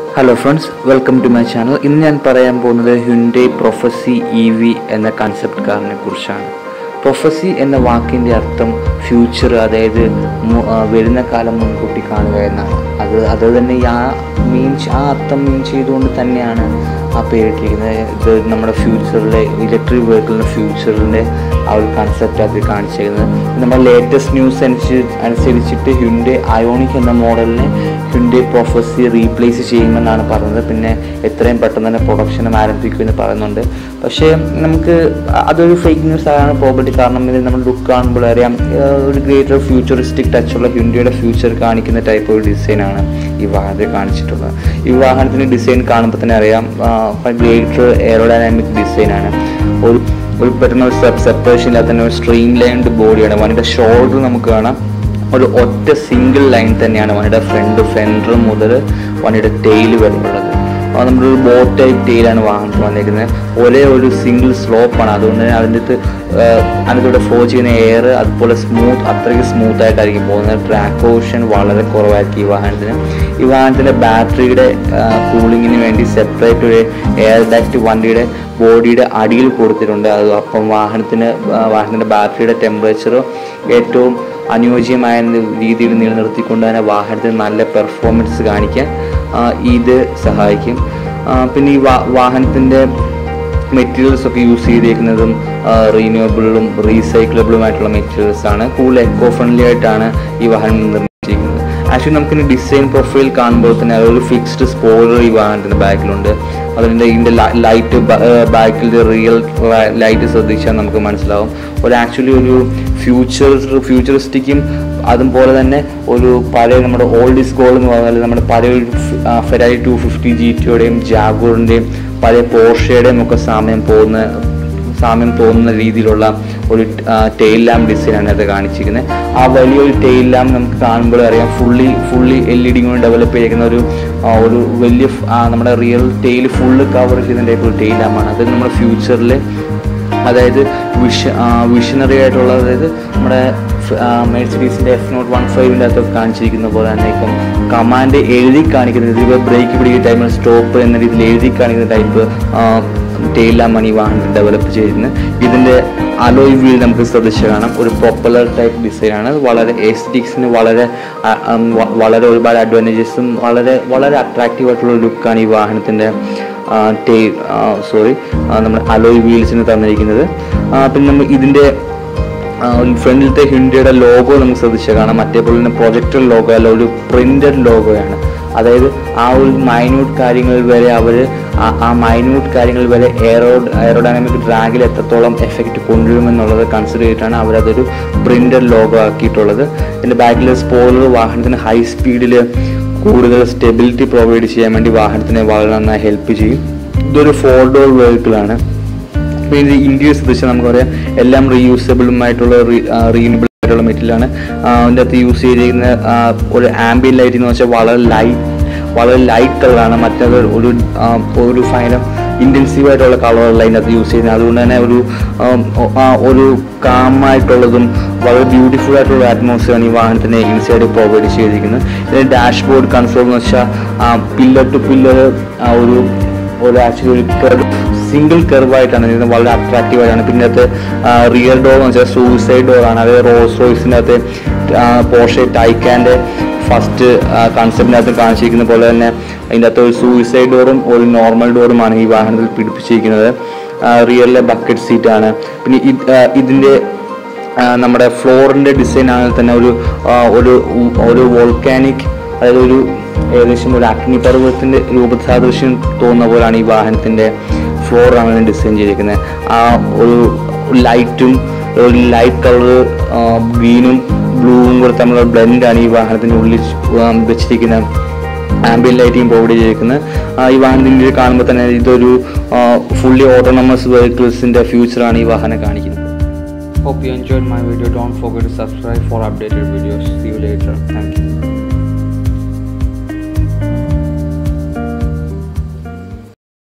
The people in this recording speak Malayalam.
Hello friends welcome to my channel ഇന്ന് ഞാൻ പറയാൻ പോകുന്നത് ഹ്യുൻഡേ പ്രൊഫസി ഇ വി എന്ന കൺസെപ്റ്റ് കാറിനെ കുറിച്ചാണ് പ്രൊഫസി എന്ന വാക്കിൻ്റെ അർത്ഥം ഫ്യൂച്ചർ അതായത് മു- ആ, വരുന്ന കാലം മുൻകൂട്ടി കാണുക എന്നാണ് അത് അത് തന്നെ ഈ ആ മീൻ ആ അർത്ഥം മീൻ ചെയ്തുകൊണ്ട് തന്നെയാണ് ആ പേരിട്ടിരിക്കുന്നത് ഇത് നമ്മുടെ ഫ്യൂച്ചറിലെ ഇലക്ട്രിക് വെഹിക്കിളിൻ്റെ ഫ്യൂച്ചറിൻ്റെ ആ ഒരു കൺസെപ്റ്റ് അതിൽ കാണിച്ചിരിക്കുന്നത് നമ്മുടെ ലേറ്റസ്റ്റ് ന്യൂസ് അനുസരിച്ച് അനുസരിച്ചിട്ട് ഹ്യുൻഡേ അയോണിക് എന്ന മോഡലിനെ ഹ്യുൻഡേ പ്രൊഫസി റീപ്ലേസ് ചെയ്യുമെന്നാണ് പറയുന്നത് പിന്നെ എത്രയും പെട്ടെന്ന് തന്നെ പ്രൊഡക്ഷനും ആരംഭിക്കുമെന്ന് പറയുന്നുണ്ട് പക്ഷേ നമുക്ക് അതൊരു ഫേക്ക് ന്യൂസ് ആണ് പ്രോബിലിറ്റി കാരണം ഇത് നമ്മൾ ലുക്ക് കാണുമ്പോൾ അറിയാം ആ, ഒരു ഗ്രേറ്റർ ഫ്യൂച്ചറിസ്റ്റിക് ടച്ചുള്ള ഹ്യുൻഡയുടെ ഫ്യൂച്ചർ കാണിക്കുന്ന ടൈപ്പ് ഒരു ഡിസൈനാണ് ഈ വാഹനത്തിൽ കാണിച്ചിട്ടുള്ളത് ഈ വാഹനത്തിൻ്റെ ഡിസൈൻ കാണുമ്പോൾ തന്നെ അറിയാം ഗ്രേറ്റർ എയറോഡൈനാമിക് ഡിസൈനാണ് ഒരു ഒരു പെട്ടെന്ന് ഒരു സെപ്പറേഷൻ ഇല്ലാത്ത തന്നെ ഒരു സ്ട്രീം ലൈൻഡ് ബോഡിയാണ് വണ്ടിയുടെ ഷോൾഡർ നമുക്ക് കാണാം ഒരു ഒറ്റ സിംഗിൾ ലൈൻ തന്നെയാണ് വണ്ടിയുടെ ഫ്രണ്ട് ഫെൻഡർ മുതൽ വണ്ടിയുടെ ടെയിൽ വരെ ഉള്ളത് അത് നമ്മുടെ ഒരു ബോട്ട് ടൈപ്പ് ടെയിലാണ് വാഹനത്തിൽ വന്നിരിക്കുന്നത് ഒരേ ഒരു സിംഗിൾ സ്ലോപ്പാണ് അതുകൊണ്ട് തന്നെ അതിൻ്റെ അകത്ത് അതിലൂടെ ഫ്ലോ ചെയ്യുന്ന എയർ അതുപോലെ സ്മൂത്ത് അത്രയ്ക്ക് സ്മൂത്ത് ആയിട്ടായിരിക്കും പോകുന്നത് ട്രാക്ക് ഓഷൻ വളരെ കുറവായിരിക്കും ഈ വാഹനത്തിന് ഈ വാഹനത്തിൻ്റെ ബാറ്ററിയുടെ കൂളിങ്ങിന് വേണ്ടി സെപ്പറേറ്റ് ഒരു എയർ ഡാക്റ്റ് വണ്ടിയുടെ ബോഡിയുടെ അടിയിൽ കൊടുത്തിട്ടുണ്ട് അത് അപ്പം വാഹനത്തിന് ആ, വാഹനത്തിൻ്റെ ബാറ്ററിയുടെ ടെമ്പറേച്ചർ ഏറ്റവും അനുയോജ്യമായ രീതിയിൽ നിലനിർത്തിക്കൊണ്ട് തന്നെ വാഹനത്തിന് നല്ല പെർഫോമൻസ് കാണിക്കാൻ ആ, ഇത് സഹായിക്കും ആ, പിന്നെ ഈ വാ വാഹനത്തിൻ്റെ മെറ്റീരിയൽസ് ഒക്കെ യൂസ് ചെയ്തേക്കുന്നതും റീന്യൂവബിളും റീസൈക്കിളബിളുമായിട്ടുള്ള മെറ്റീരിയൽസ് ആണ് കൂടുതൽ എക്കോ ഫ്രണ്ട്ലി ആയിട്ടാണ് ഈ വാഹനം നിർമ്മിച്ചിരിക്കുന്നത് ആക്ച്വലി നമുക്കിനി ഡിസൈൻ പ്രൊഫൈൽ കാണുമ്പോൾ തന്നെ അതൊരു ഫിക്സ്ഡ് സ്പോയിലർ ഈ വാഹനത്തിൻ്റെ ബാക്കിലുണ്ട് അതിൻ്റെ ഇതിൻ്റെ ലൈറ്റ് ബാക്കിൽ റിയൽ ലൈറ്റ് ശ്രദ്ധിച്ചാൽ നമുക്ക് മനസ്സിലാവും ഒരു ആക്ച്വലി ഒരു ഫ്യൂച്ചർ ഫ്യൂച്ചറിസ്റ്റിക്കും അതുപോലെ തന്നെ ഒരു പഴയ നമ്മുടെ ഓൾഡ് ഇസ് ഗോൾഡ് എന്ന് പറഞ്ഞാൽ നമ്മുടെ പഴയ ഒരു ഫെരാരി ടു ഫിഫ്റ്റി ജി ടിയുടെയും ജാഗോറിൻ്റെയും പഴയ പോർഷയുടെയും ഒക്കെ സാമ്യം പോകുന്ന സാമ്യം തോന്നുന്ന രീതിയിലുള്ള ഒരു ടെയിൽ ലാമ്പ് ഡിസൈനാണ് അത് കാണിച്ചിരിക്കുന്നത് ആ വലിയൊരു ടെയിൽ ലാമ്പ് നമുക്ക് കാണുമ്പോൾ അറിയാം fully fully L E D കൊണ്ട് ഡെവലപ്പ് ചെയ്തിരിക്കുന്ന ഒരു ആ, ഒരു വലിയ ഫ്- ആ, നമ്മുടെ റിയൽ ടെയിൽ ഫുള്ള് കവർ ചെയ്യുന്ന ടൈപ്പ് ഒരു ടെയിൽ ലാമ്പാണ് അത് നമ്മുടെ ഫ്യൂച്ചറിൽ അതായത് വിഷ വിഷനറി ആയിട്ടുള്ള അതായത് നമ്മുടെ മെഴ്സിഡീസിൻ്റെ എഫ് നോട്ട് വൺ ഫൈവിൻ്റെ അകത്തൊക്കെ കാണിച്ചിരിക്കുന്ന പോലെ തന്നെ ഇപ്പം കമാൻഡ് എഴുതി കാണിക്കുന്നത് ഇപ്പോൾ ബ്രേക്ക് പിടിക്കുന്ന ടൈമിൽ സ്റ്റോപ്പ് എന്ന രീതിയിൽ എഴുതി കാണിക്കുന്ന ടൈപ്പ് ടെയിലാണ് ഈ വാഹനം ഡെവലപ്പ് ചെയ്തിരുന്നത് ഇതിൻ്റെ അലോയ് വീൽ നമുക്ക് ശ്രദ്ധിച്ച് കാണാം ഒരു പോപ്പുലർ ടൈപ്പ് ഡിസൈനാണ് വളരെ എസ്റ്റിക്സിന് വളരെ ആ, ഉം, വ- വളരെ ഒരുപാട് അഡ്വാൻറ്റേജസും വളരെ വളരെ അട്രാക്റ്റീവ് ആയിട്ടുള്ള ലുക്കാണ് ഈ വാഹനത്തിൻ്റെ ടെയിൽ സോറി നമ്മുടെ അലോയ് വീൽസിന് തന്നിരിക്കുന്നത് ആ, പിന്നെ നമ്മൾ ഇതിൻ്റെ ഫ്രണ്ടിലത്തെ ഹിൻഡിയുടെ ലോഗോ നമുക്ക് ശ്രദ്ധിച്ചാൽ കാണാം മറ്റേ പോലെ തന്നെ പ്രൊജക്ടർ ലോഗോ അല്ല ഒരു പ്രിന്റഡ് ലോഗോയാണ് അതായത് ആ ഒരു മൈന്യൂട്ട് കാര്യങ്ങൾ വരെ അവർ ആ മൈന്യൂട്ട് കാര്യങ്ങൾ വരെ എയറോ എയറോഡൈനാമിക് ഡ്രാഗിൽ എത്രത്തോളം എഫക്റ്റ് കൊണ്ടുവരുമെന്നുള്ളത് കൺസിഡർ ചെയ്തിട്ടാണ് അവരതൊരു പ്രിന്റഡ് ലോഗോ ആക്കിയിട്ടുള്ളത് ഇതിൻ്റെ ബാക്കിലെ സ്പോയിലർ വാഹനത്തിന് ഹൈ സ്പീഡിൽ കൂടുതൽ സ്റ്റെബിലിറ്റി പ്രൊവൈഡ് ചെയ്യാൻ വേണ്ടി വാഹനത്തിനെ വളരെ നന്നായി ഹെൽപ്പ് ചെയ്യും ഇതൊരു ഫോർ ഡോർ വെഹിക്കിളാണ് പിന്നെ ഇന്ത്യയെ ശ്രദ്ധിച്ചാൽ നമുക്കറിയാം എല്ലാം റീയൂസബിളുമായിട്ടുള്ള റീനബിൾ ആയിട്ടുള്ള മെറ്റീരിയലാണ് അതിൻ്റെ അകത്ത് യൂസ് ചെയ്തിരിക്കുന്ന ആ, ഒരു ആംബിയൻ ലൈറ്റ് എന്ന് വെച്ചാൽ വളരെ ലൈറ്റ് വളരെ ലൈറ്റ് കളറാണ് മറ്റേത് ഒരു ആ, ഒരു ഫൈനം ഇൻറ്റൻസീവ് ആയിട്ടുള്ള കളറല്ല അതിൻ്റെ അകത്ത് യൂസ് ചെയ്യുന്നത് അതുകൊണ്ട് തന്നെ ഒരു ആം, ഒ- ആ, ഒരു കാമായിട്ടുള്ളതും വളരെ ബ്യൂട്ടിഫുൾ ആയിട്ടുള്ള അറ്റ്മോസ്ഫിയറാണ് ഈ വാഹനത്തിന് ഇൻസൈഡ് പ്രൊവൈഡ് ചെയ്തിരിക്കുന്നത് ഇതിൻ്റെ ഡാഷ്ബോർഡ് കൺസോൾ എന്ന് വെച്ചാൽ പില്ലർ ടു പില്ലർ ഒരു ഒരു ആക്ച്വലി ഒരു കർവ് സിംഗിൾ കർവായിട്ടാണ് ഇതിന് വളരെ അട്രാക്റ്റീവ് ആയിട്ടാണ് പിന്നെ അത് റിയർ ഡോർ എന്ന് വെച്ചാൽ സൂയിസൈഡ് ഡോറാണ് അതായത് റോസ് റോയ്സിൻ്റെ അകത്ത് പോഷെ ടൈക്കാൻ്റെ ഫസ്റ്റ് കൺസെപ്റ്റിനകത്ത് കാണിച്ചിരിക്കുന്ന പോലെ തന്നെ അതിൻ്റെ അകത്ത് ഒരു സൂയിസൈഡ് ഡോറും ഒരു നോർമൽ ഡോറുമാണ് ഈ വാഹനത്തിൽ പിടിപ്പിച്ചിരിക്കുന്നത് റിയറിലെ ബക്കറ്റ് സീറ്റാണ് പിന്നെ ഇത് ആ, ഇതിൻ്റെ ആ, നമ്മുടെ ഫ്ലോറിൻ്റെ ഡിസൈൻ ആണെങ്കിൽ തന്നെ ഒരു ആ, ഒരു ഒരു വോൾക്കാനിക് അതായത് ഒരു ഏകദേശം ഒരു അഗ്നിപർവ്വതത്തിൻ്റെ രൂപസാദൃശ്യം തോന്നുന്ന പോലെയാണ് ഈ വാഹനത്തിൻ്റെ ഫ്ലോർ അങ്ങനെ ഡിസൈൻ ചെയ്തിരിക്കുന്നത് ആ ഒരു ലൈറ്റും ഒരു ലൈറ്റ് കളർ ഗ്രീനും ബ്ലൂവും കൂടെ തമ്മിലുള്ള ബ്ലെൻഡാണ് ഈ വാഹനത്തിൻ്റെ ഉള്ളിൽ ആ, വെച്ചിരിക്കുന്ന ആംബിയൻ ലൈറ്റിംഗ് പ്രൊവൈഡ് ചെയ്തിരിക്കുന്നത് ആ, ഈ വാഹനത്തിൻ്റെ കാണുമ്പോൾ തന്നെ ഇതൊരു ഫുള്ളി ഓട്ടോണമസ് വെഹിക്കിൾസിൻ്റെ ഫ്യൂച്ചറാണ് ഈ വാഹനം കാണിക്കുന്നത് Hope you enjoyed my video. Don't forget to subscribe for updated videos. See you later. Thank you.